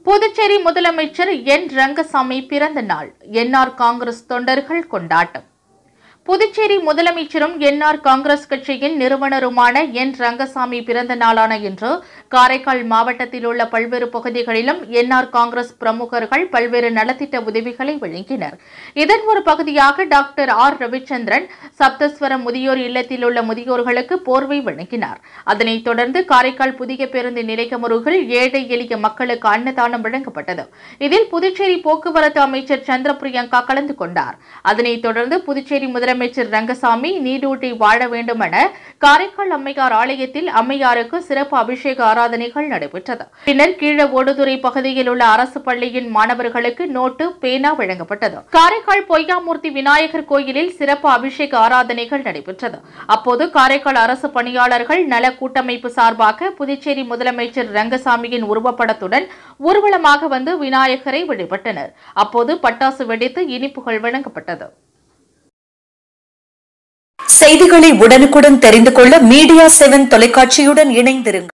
புதுச்சேரி முதலமைச்சர் என் ரங்கசாமி பிறந்த நாள் என்ஆர் காங்கிரஸ் தொண்டர்கள் கொண்டாட்டம் புதுச்சேரி முதலமைச்சரும் என்ஆர் காங்கிரஸ் கட்சியின் நிறுவனருமான என் ரங்கசாமி பிறந்த நாளான இன்று காரைக்கால் மாவட்டத்தில் உள்ள பல்வேறு பகுதிகளிலும் என்ஆர் காங்கிரஸ் பிரமுகர்கள் பல்வேறு நலத்திட்ட உதவிகளை வழங்கினர் இதன் ஒரு பகுதியாக டாக்டர் ஆர் ரவிச்சந்திரன் சப்தஸ்வரம் முதியோர் இல்லத்தில் உள்ள முதியோர்களுக்கு போர்வை வழங்கினார் அதனைத் தொடர்ந்து காரைக்கால் புதிய பேருந்து நிலையம் அருகில் ஏழை எளிய மக்களுக்கு அன்னதானம் வழங்கப்பட்டது இதில் புதுச்சேரி போக்குவரத்து அமைச்சர் சந்திர பிரியங்கா கலந்து கொண்டார் அதனைத் தொடர்ந்து புதுச்சேரி முதலமைச்சர் ரங்கசாமி நீடூட்டி வாழ வேண்டும் என காரைக்கால் அம்மையார் ஆலயத்தில் அம்மையாருக்கு சிறப்பு அபிஷேக ஆராதனைகள் நடைபெற்றது பின்னர் கீழ ஓடுதுறை பகுதியில் உள்ள அரசு பள்ளியின் மாணவர்களுக்கு நோட்டு பேனா வழங்கப்பட்டது காரைக்கால் பொய்யாமூர்த்தி விநாயகர் கோயிலில் சிறப்பு அபிஷேக ஆராதனைகள் நடைபெற்றது அப்போது காரைக்கால் அரசு பணியாளர்கள் நல கூட்டமைப்பு சார்பாக புதுச்சேரி முதலமைச்சர் ரங்கசாமியின் உருவப்படத்துடன் ஊர்வலமாக வந்து விநாயகரை வழிபட்டனர் அப்போது பட்டாசு வெடித்து இனிப்புகள் வழங்கப்பட்டது செய்திகளை உடனுக்குடன் தெரிந்து கொள்ள மீடியா செவன் தொலைக்காட்சியுடன் இணைந்திருங்கள்